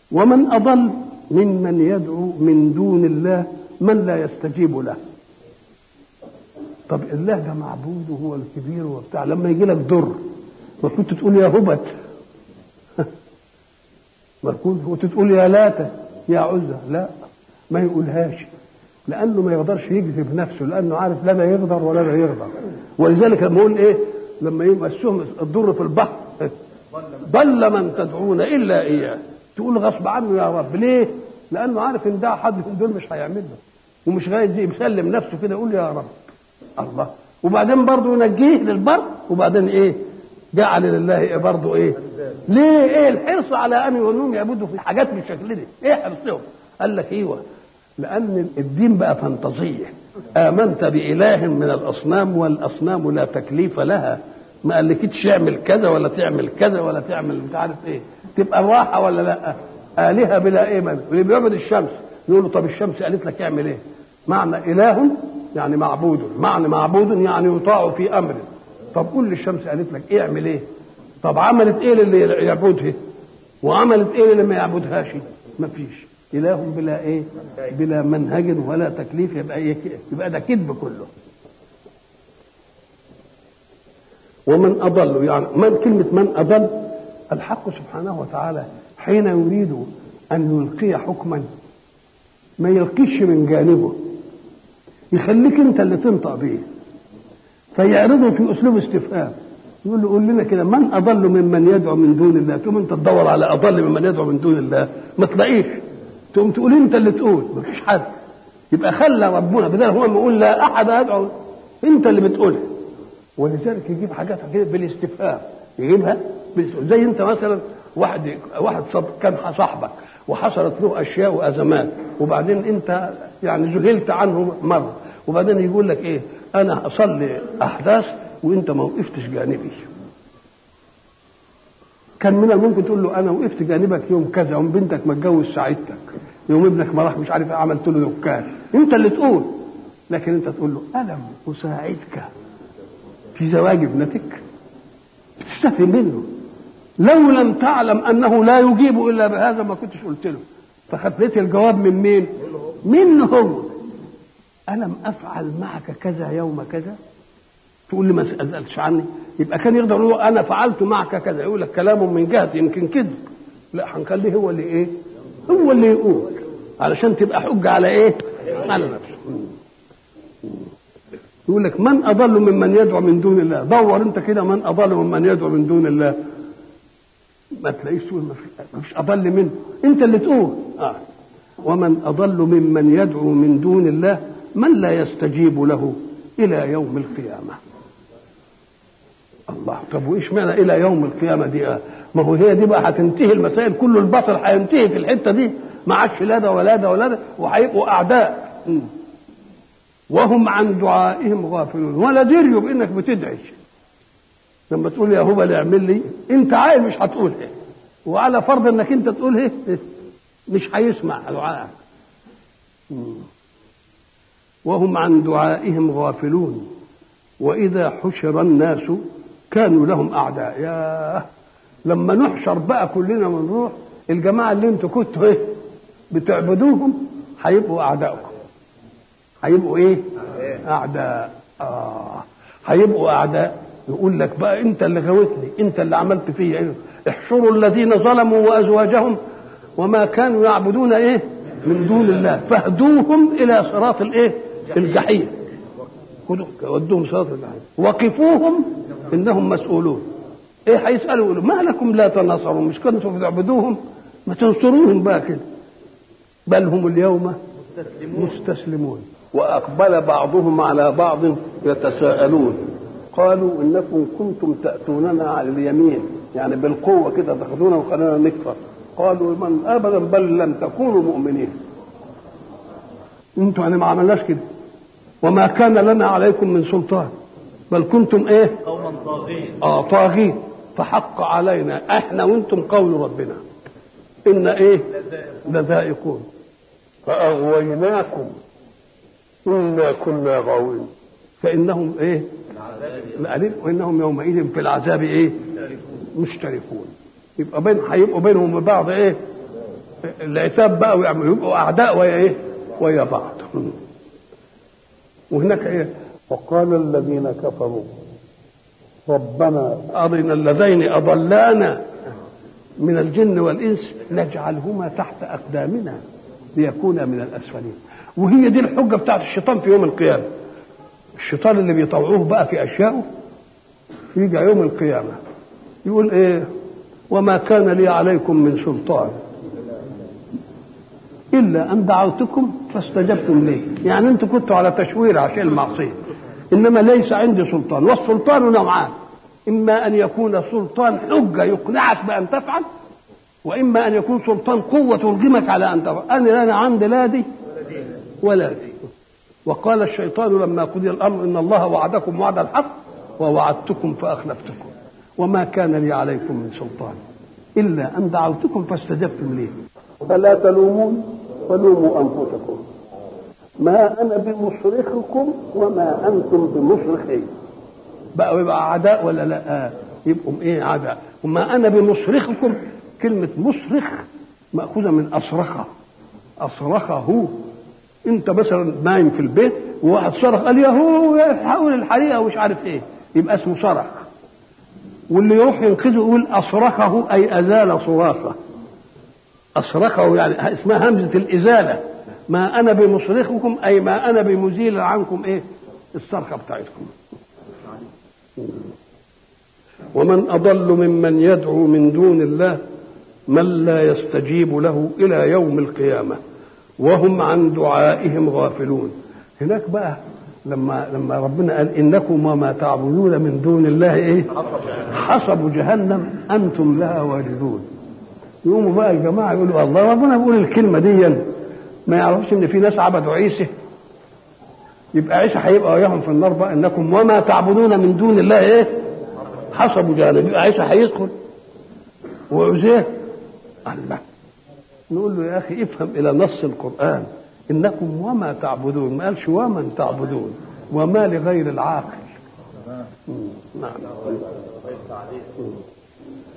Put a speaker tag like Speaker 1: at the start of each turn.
Speaker 1: ومن أضل ممن يدعو من دون الله من لا يستجيب له طب الله ده معبود وهو الكبير وبتاع لما يجي لك ضر ما كنت تقول يا هبت ما كنت تقول يا لاتة يا عزة لا ما يقولهاش لانه ما يقدرش يجذب نفسه لانه عارف لا ده يقدر ولا ده يقدر ولذلك لما يقول ايه لما يمسهم الضر في البحر ضل من تدعون الا اياه تقول غصب عنه يا رب ليه؟ لانه عارف ان ده حد من دول مش هيعمل له ومش غاية دي مسلم نفسه كده يقول يا رب الله وبعدين برضه ينجيه للبر وبعدين ايه؟ جعل لله إيه برضه ايه؟ ليه ايه الحرص على ان انهم يعبدوا في حاجات بالشكل دي؟ ايه حرصهم؟ قال لك ايوه لان الدين بقى فانتازيه امنت باله من الاصنام والاصنام لا تكليف لها ما قالكيتش اعمل كذا ولا تعمل كذا ولا تعمل مش عارف ايه تبقى الراحه ولا لا الهه بلا ايه من اللي بيعبد الشمس يقول له طب الشمس قالت لك اعمل ايه معنى اله يعني معبود معنى معبود يعني يطاع في امره طب قول للشمس قالت لك ايه اعمل ايه طب عملت ايه للي يعبدها وعملت ايه للي ما يعبدهاش مفيش اله بلا ايه بلا منهج ولا تكليف يبقى إيه يبقى ده كذب كله ومن اضل يعني من كلمه من اضل الحق سبحانه وتعالى حين يريد ان يلقي حكما ما يلقيش من جانبه يخليك انت اللي تنطق به فيعرضه في اسلوب استفهام يقول له قول لنا كده من اضل ممن يدعو من دون الله تقوم انت تدور على اضل ممن يدعو من دون الله ما تلاقيش تقوم تقول انت اللي تقول مفيش حد يبقى خلى ربنا بدل هو ما يقول لا احد يدعو انت اللي بتقولها ولذلك يجيب حاجات كده بالاستفهام يجيبها زي انت مثلا واحد واحد كان صاحبك وحصلت له اشياء وازمات وبعدين انت يعني ذهلت عنه مره وبعدين يقول لك ايه انا اصلي احداث وانت ما وقفتش جانبي كان من الممكن تقول له انا وقفت جانبك يوم كذا يوم بنتك ما اتجوز ساعدتك يوم ابنك ما راح مش عارف عملت له دكان انت اللي تقول لكن انت تقول له الم اساعدك في زواج ابنتك بتستفهم منه لو لم تعلم انه لا يجيب الا بهذا ما كنتش قلت له فخفيت الجواب من مين منه هو الم افعل معك كذا يوم كذا تقول لي ما سالتش عني يبقى كان يقدر يقول انا فعلت معك كذا يقول لك كلامه من جهه يمكن كذب لا هنخليه هو اللي ايه هو اللي يقول علشان تبقى حجه على ايه على نفسه يقول لك من اضل ممن يدعو من دون الله دور انت كده من اضل ممن يدعو من دون الله ما تلاقيش تقول ما فيش اضل منه انت اللي تقول آه. ومن اضل ممن يدعو من دون الله من لا يستجيب له الى يوم القيامه الله طب وايش معنى الى يوم القيامه دي آه. ما هو هي دي بقى هتنتهي المسائل كل البطل هينتهي في الحته دي ما عادش لا ده ولا ده ولا ده وهيبقوا اعداء م. وهم عن دعائهم غافلون ولا دريوا بانك بتدعي لما تقول يا هبل اعمل لي انت عايز مش هتقول ايه وعلى فرض انك انت تقول ايه مش هيسمع دعائك وهم عن دعائهم غافلون واذا حشر الناس كانوا لهم اعداء يا لما نحشر بقى كلنا ونروح الجماعه اللي انتوا كنتوا ايه بتعبدوهم هيبقوا اعدائكم هيبقوا ايه اعداء اه هيبقوا اعداء يقول لك بقى انت اللي غوتني انت اللي عملت فيا ايه احشروا الذين ظلموا وازواجهم وما كانوا يعبدون ايه من دون الله فاهدوهم الى صراط الايه الجحيم خذوا ودوهم صراط الجحيم وقفوهم انهم مسؤولون ايه هيسالوا يقولوا ما لكم لا تناصرون مش كنتم تعبدوهم ما تنصروهم بقى كده بل هم اليوم مستسلمون واقبل بعضهم على بعض يتساءلون قالوا انكم كنتم تاتوننا على اليمين يعني بالقوه كده تاخذونا وخلونا نكفر قالوا من ابدا بل لم تكونوا مؤمنين انتوا يعني ما عملناش كده وما كان لنا عليكم من سلطان بل كنتم ايه
Speaker 2: قوما طاغين
Speaker 1: اه طاغين فحق علينا احنا وانتم قول ربنا ان ايه لذائقون فاغويناكم انا كنا غاوين فانهم ايه الأليم وانهم يومئذ في العذاب ايه مشتركون يبقى بين هيبقوا بينهم وبعض ايه العتاب بقى ويعملوا يبقوا اعداء ويا ايه ويا بعض وهناك ايه
Speaker 2: وقال الذين كفروا ربنا
Speaker 1: أرنا اللذين أضلانا من الجن والإنس نجعلهما تحت أقدامنا ليكونا من الأسفلين وهي دي الحجة بتاعت الشيطان في يوم القيامة الشيطان اللي بيطوعوه بقى في أشيائه يجي يوم القيامة يقول إيه وما كان لي عليكم من سلطان إلا أن دعوتكم فاستجبتم لي يعني أنتم كنتوا على تشوير عشان المعصية إنما ليس عندي سلطان والسلطان نوعان إما أن يكون سلطان حجة يقنعك بأن تفعل وإما أن يكون سلطان قوة ترغمك على أن تفعل أنا أنا عندي لا دي ولا دي وقال الشيطان لما قضي الأمر إن الله وعدكم وعد الحق ووعدتكم فأخلفتكم وما كان لي عليكم من سلطان إلا أن دعوتكم فاستجبتم لي
Speaker 2: فلا تلومون ولوموا أنفسكم ما أنا بمصرخكم وما أنتم بمصرخي
Speaker 1: بقى يبقى أعداء ولا لا آه. يبقوا إيه أعداء وما أنا بمصرخكم كلمة مصرخ مأخوذة من أصرخة أصرخه أنت مثلا نايم في البيت وواحد صرخ قال يا هو حول الحريقة ومش عارف إيه يبقى اسمه صرخ واللي يروح ينقذه يقول أصرخه أي أزال صراخه أصرخه يعني اسمها همزة الإزالة ما أنا بمصرخكم أي ما أنا بمزيل عنكم إيه الصرخة بتاعتكم ومن أضل ممن يدعو من دون الله من لا يستجيب له إلى يوم القيامة وهم عن دعائهم غافلون هناك بقى لما لما ربنا قال انكم وما تعبدون من دون الله ايه حصب جهنم انتم لها واردون يقوموا بقى الجماعه يقولوا الله ربنا بيقول الكلمه دي ما يعرفوش ان في ناس عبدوا عيسى يبقى عيسى هيبقى وياهم في النار بقى انكم وما تعبدون من دون الله ايه حصبوا جهنم يبقى عيسى هيدخل وعزير الله نقول له يا اخي افهم الى نص القران انكم وما تعبدون ما قالش ومن تعبدون وما لغير العاقل نعم